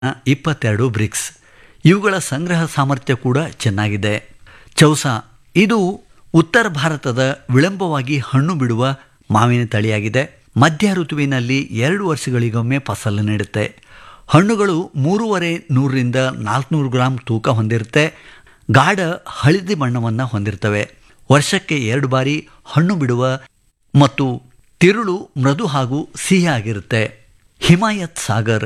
ಇಪ್ಪತ್ತೆರಡು ಬ್ರಿಕ್ಸ್ ಇವುಗಳ ಸಂಗ್ರಹ ಸಾಮರ್ಥ್ಯ ಕೂಡ ಚೆನ್ನಾಗಿದೆ ಚೌಸಾ ಇದು ಉತ್ತರ ಭಾರತದ ವಿಳಂಬವಾಗಿ ಹಣ್ಣು ಬಿಡುವ ಮಾವಿನ ತಳಿಯಾಗಿದೆ ಮಧ್ಯ ಋತುವಿನಲ್ಲಿ ಎರಡು ವರ್ಷಗಳಿಗೊಮ್ಮೆ ಫಸಲು ನೀಡುತ್ತೆ ಹಣ್ಣುಗಳು ಮೂರುವರೆ ನೂರರಿಂದ ನಾಲ್ಕುನೂರು ಗ್ರಾಂ ತೂಕ ಹೊಂದಿರುತ್ತೆ ಗಾಢ ಹಳದಿ ಬಣ್ಣವನ್ನು ಹೊಂದಿರ್ತವೆ ವರ್ಷಕ್ಕೆ ಎರಡು ಬಾರಿ ಹಣ್ಣು ಬಿಡುವ ಮತ್ತು ತಿರುಳು ಮೃದು ಹಾಗೂ ಸಿಹಿಯಾಗಿರುತ್ತೆ ಹಿಮಾಯತ್ ಸಾಗರ್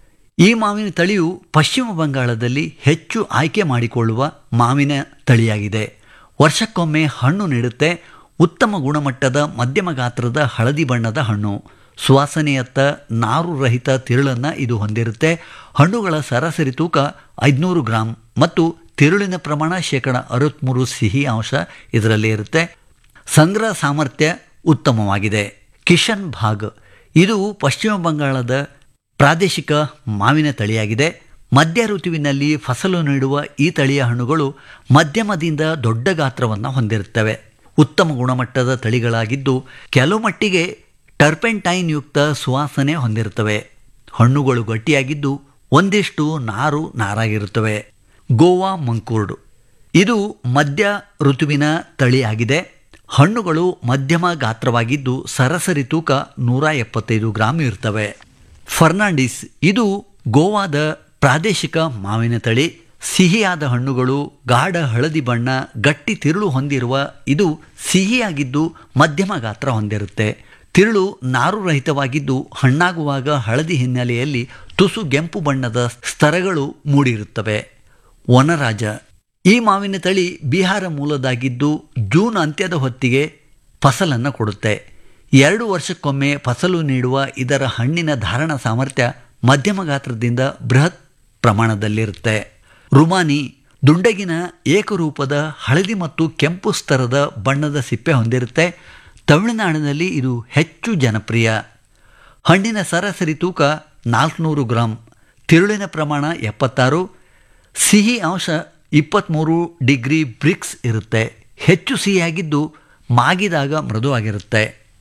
ಈ ಮಾವಿನ ತಳಿಯು ಪಶ್ಚಿಮ ಬಂಗಾಳದಲ್ಲಿ ಹೆಚ್ಚು ಆಯ್ಕೆ ಮಾಡಿಕೊಳ್ಳುವ ಮಾವಿನ ತಳಿಯಾಗಿದೆ ವರ್ಷಕ್ಕೊಮ್ಮೆ ಹಣ್ಣು ನೀಡುತ್ತೆ ಉತ್ತಮ ಗುಣಮಟ್ಟದ ಮಧ್ಯಮ ಗಾತ್ರದ ಹಳದಿ ಬಣ್ಣದ ಹಣ್ಣು ಸುವಾಸನೆಯತ್ತ ನಾರು ರಹಿತ ತಿರುಳನ್ನು ಇದು ಹೊಂದಿರುತ್ತೆ ಹಣ್ಣುಗಳ ಸರಾಸರಿ ತೂಕ ಐದುನೂರು ಗ್ರಾಂ ಮತ್ತು ತಿರುಳಿನ ಪ್ರಮಾಣ ಶೇಕಡ ಅರವತ್ತ್ಮೂರು ಸಿಹಿ ಅಂಶ ಇದರಲ್ಲಿ ಇರುತ್ತೆ ಸಂಗ್ರಹ ಸಾಮರ್ಥ್ಯ ಉತ್ತಮವಾಗಿದೆ ಕಿಶನ್ ಭಾಗ್ ಇದು ಪಶ್ಚಿಮ ಬಂಗಾಳದ ಪ್ರಾದೇಶಿಕ ಮಾವಿನ ತಳಿಯಾಗಿದೆ ಮಧ್ಯ ಋತುವಿನಲ್ಲಿ ಫಸಲು ನೀಡುವ ಈ ತಳಿಯ ಹಣ್ಣುಗಳು ಮಧ್ಯಮದಿಂದ ದೊಡ್ಡ ಗಾತ್ರವನ್ನು ಹೊಂದಿರುತ್ತವೆ ಉತ್ತಮ ಗುಣಮಟ್ಟದ ತಳಿಗಳಾಗಿದ್ದು ಕೆಲವು ಮಟ್ಟಿಗೆ ಟರ್ಪೆಂಟೈನ್ ಯುಕ್ತ ಸುವಾಸನೆ ಹೊಂದಿರುತ್ತವೆ ಹಣ್ಣುಗಳು ಗಟ್ಟಿಯಾಗಿದ್ದು ಒಂದಿಷ್ಟು ನಾರು ನಾರಾಗಿರುತ್ತವೆ ಗೋವಾ ಮಂಕೂರ್ಡ್ ಇದು ಮಧ್ಯ ಋತುವಿನ ತಳಿಯಾಗಿದೆ ಹಣ್ಣುಗಳು ಮಧ್ಯಮ ಗಾತ್ರವಾಗಿದ್ದು ಸರಾಸರಿ ತೂಕ ನೂರ ಎಪ್ಪತ್ತೈದು ಗ್ರಾಂ ಇರ್ತವೆ ಫರ್ನಾಂಡಿಸ್ ಇದು ಗೋವಾದ ಪ್ರಾದೇಶಿಕ ಮಾವಿನ ತಳಿ ಸಿಹಿಯಾದ ಹಣ್ಣುಗಳು ಗಾಢ ಹಳದಿ ಬಣ್ಣ ಗಟ್ಟಿ ತಿರುಳು ಹೊಂದಿರುವ ಇದು ಸಿಹಿಯಾಗಿದ್ದು ಮಧ್ಯಮ ಗಾತ್ರ ಹೊಂದಿರುತ್ತೆ ತಿರುಳು ನಾರು ರಹಿತವಾಗಿದ್ದು ಹಣ್ಣಾಗುವಾಗ ಹಳದಿ ಹಿನ್ನೆಲೆಯಲ್ಲಿ ತುಸು ಕೆಂಪು ಬಣ್ಣದ ಸ್ತರಗಳು ಮೂಡಿರುತ್ತವೆ ವನರಾಜ ಈ ಮಾವಿನ ತಳಿ ಬಿಹಾರ ಮೂಲದಾಗಿದ್ದು ಜೂನ್ ಅಂತ್ಯದ ಹೊತ್ತಿಗೆ ಫಸಲನ್ನು ಕೊಡುತ್ತೆ ಎರಡು ವರ್ಷಕ್ಕೊಮ್ಮೆ ಫಸಲು ನೀಡುವ ಇದರ ಹಣ್ಣಿನ ಧಾರಣ ಸಾಮರ್ಥ್ಯ ಮಧ್ಯಮ ಗಾತ್ರದಿಂದ ಬೃಹತ್ ಪ್ರಮಾಣದಲ್ಲಿರುತ್ತೆ ರುಮಾನಿ ದುಂಡಗಿನ ಏಕರೂಪದ ಹಳದಿ ಮತ್ತು ಕೆಂಪು ಸ್ತರದ ಬಣ್ಣದ ಸಿಪ್ಪೆ ಹೊಂದಿರುತ್ತೆ ತಮಿಳುನಾಡಿನಲ್ಲಿ ಇದು ಹೆಚ್ಚು ಜನಪ್ರಿಯ ಹಣ್ಣಿನ ಸರಾಸರಿ ತೂಕ ನಾಲ್ಕುನೂರು ಗ್ರಾಂ ತಿರುಳಿನ ಪ್ರಮಾಣ ಎಪ್ಪತ್ತಾರು ಸಿಹಿ ಅಂಶ ಇಪ್ಪತ್ತ್ಮೂರು ಡಿಗ್ರಿ ಬ್ರಿಕ್ಸ್ ಇರುತ್ತೆ ಹೆಚ್ಚು ಸಿಹಿಯಾಗಿದ್ದು ಮಾಗಿದಾಗ ಮೃದುವಾಗಿರುತ್ತೆ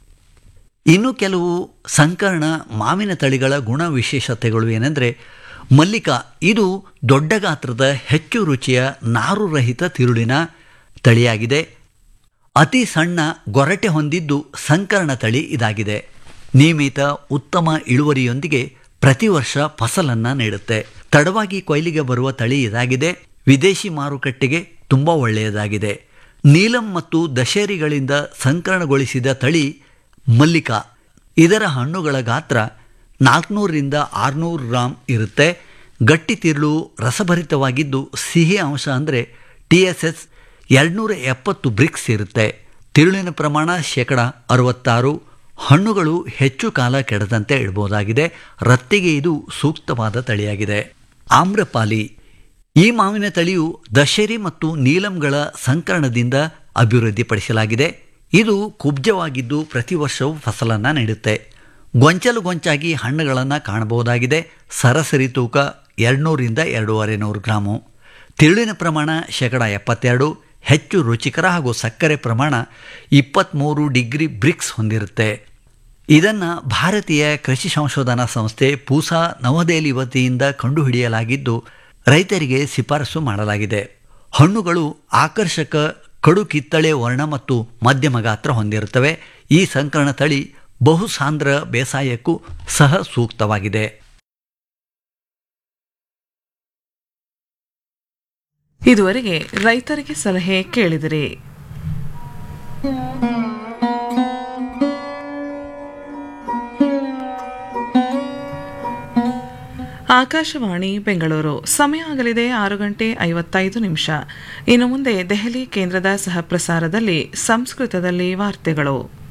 ಇನ್ನು ಕೆಲವು ಸಂಕರ್ಣ ಮಾವಿನ ತಳಿಗಳ ಗುಣ ವಿಶೇಷತೆಗಳು ಏನೆಂದರೆ ಮಲ್ಲಿಕಾ ಇದು ದೊಡ್ಡ ಗಾತ್ರದ ಹೆಚ್ಚು ರುಚಿಯ ನಾರು ರಹಿತ ತಿರುಳಿನ ತಳಿಯಾಗಿದೆ ಅತಿ ಸಣ್ಣ ಗೊರಟೆ ಹೊಂದಿದ್ದು ಸಂಕರ್ಣ ತಳಿ ಇದಾಗಿದೆ ನಿಯಮಿತ ಉತ್ತಮ ಇಳುವರಿಯೊಂದಿಗೆ ಪ್ರತಿ ವರ್ಷ ಫಸಲನ್ನು ನೀಡುತ್ತೆ ತಡವಾಗಿ ಕೊಯ್ಲಿಗೆ ಬರುವ ತಳಿ ಇದಾಗಿದೆ ವಿದೇಶಿ ಮಾರುಕಟ್ಟೆಗೆ ತುಂಬ ಒಳ್ಳೆಯದಾಗಿದೆ ನೀಲಂ ಮತ್ತು ದಶೇರಿಗಳಿಂದ ಸಂಕರಣಗೊಳಿಸಿದ ತಳಿ ಮಲ್ಲಿಕಾ ಇದರ ಹಣ್ಣುಗಳ ಗಾತ್ರ ನಾಲ್ಕುನೂರರಿಂದ ಆರುನೂರು ಗ್ರಾಂ ಇರುತ್ತೆ ಗಟ್ಟಿ ತಿರುಳು ರಸಭರಿತವಾಗಿದ್ದು ಸಿಹಿ ಅಂಶ ಅಂದರೆ ಟಿ ಎಸ್ ಎಸ್ ಎರಡುನೂರ ಎಪ್ಪತ್ತು ಬ್ರಿಕ್ಸ್ ಇರುತ್ತೆ ತಿರುಳಿನ ಪ್ರಮಾಣ ಶೇಕಡ ಅರವತ್ತಾರು ಹಣ್ಣುಗಳು ಹೆಚ್ಚು ಕಾಲ ಕೆಡದಂತೆ ಇಡಬಹುದಾಗಿದೆ ರತ್ತಿಗೆ ಇದು ಸೂಕ್ತವಾದ ತಳಿಯಾಗಿದೆ ಆಮ್ರಪಾಲಿ ಈ ಮಾವಿನ ತಳಿಯು ದಶೇರಿ ಮತ್ತು ನೀಲಂಗಳ ಸಂಕರಣದಿಂದ ಅಭಿವೃದ್ಧಿಪಡಿಸಲಾಗಿದೆ ಇದು ಕುಬ್ಜವಾಗಿದ್ದು ಪ್ರತಿ ವರ್ಷವೂ ಫಸಲನ್ನು ನೀಡುತ್ತೆ ಗೊಂಚಲು ಗೊಂಚಾಗಿ ಹಣ್ಣುಗಳನ್ನು ಕಾಣಬಹುದಾಗಿದೆ ಸರಾಸರಿ ತೂಕ ಎರಡುನೂರಿಂದ ಎರಡೂವರೆ ನೂರು ಗ್ರಾಮು ತಿರುಳಿನ ಪ್ರಮಾಣ ಶೇಕಡ ಎಪ್ಪತ್ತೆರಡು ಹೆಚ್ಚು ರುಚಿಕರ ಹಾಗೂ ಸಕ್ಕರೆ ಪ್ರಮಾಣ ಇಪ್ಪತ್ತ್ಮೂರು ಡಿಗ್ರಿ ಬ್ರಿಕ್ಸ್ ಹೊಂದಿರುತ್ತೆ ಇದನ್ನು ಭಾರತೀಯ ಕೃಷಿ ಸಂಶೋಧನಾ ಸಂಸ್ಥೆ ಪೂಸಾ ನವದೆಹಲಿ ವತಿಯಿಂದ ಕಂಡುಹಿಡಿಯಲಾಗಿದ್ದು ರೈತರಿಗೆ ಶಿಫಾರಸು ಮಾಡಲಾಗಿದೆ ಹಣ್ಣುಗಳು ಆಕರ್ಷಕ ಕಡು ಕಿತ್ತಳೆ ವರ್ಣ ಮತ್ತು ಮಧ್ಯಮ ಗಾತ್ರ ಹೊಂದಿರುತ್ತವೆ ಈ ಸಂಕರಣ ತಳಿ ಬಹುಸಾಂದ್ರ ಬೇಸಾಯಕ್ಕೂ ಸಹ ಸೂಕ್ತವಾಗಿದೆ ಇದುವರೆಗೆ ರೈತರಿಗೆ ಸಲಹೆ ಕೇಳಿದಿರಿ ಆಕಾಶವಾಣಿ ಬೆಂಗಳೂರು ಸಮಯ ಆಗಲಿದೆ ಆರು ಗಂಟೆ ಐವತ್ತೈದು ನಿಮಿಷ ಇನ್ನು ಮುಂದೆ ದೆಹಲಿ ಕೇಂದ್ರದ ಸಹ ಪ್ರಸಾರದಲ್ಲಿ ಸಂಸ್ಕೃತದಲ್ಲಿ ವಾರ್ತೆಗಳು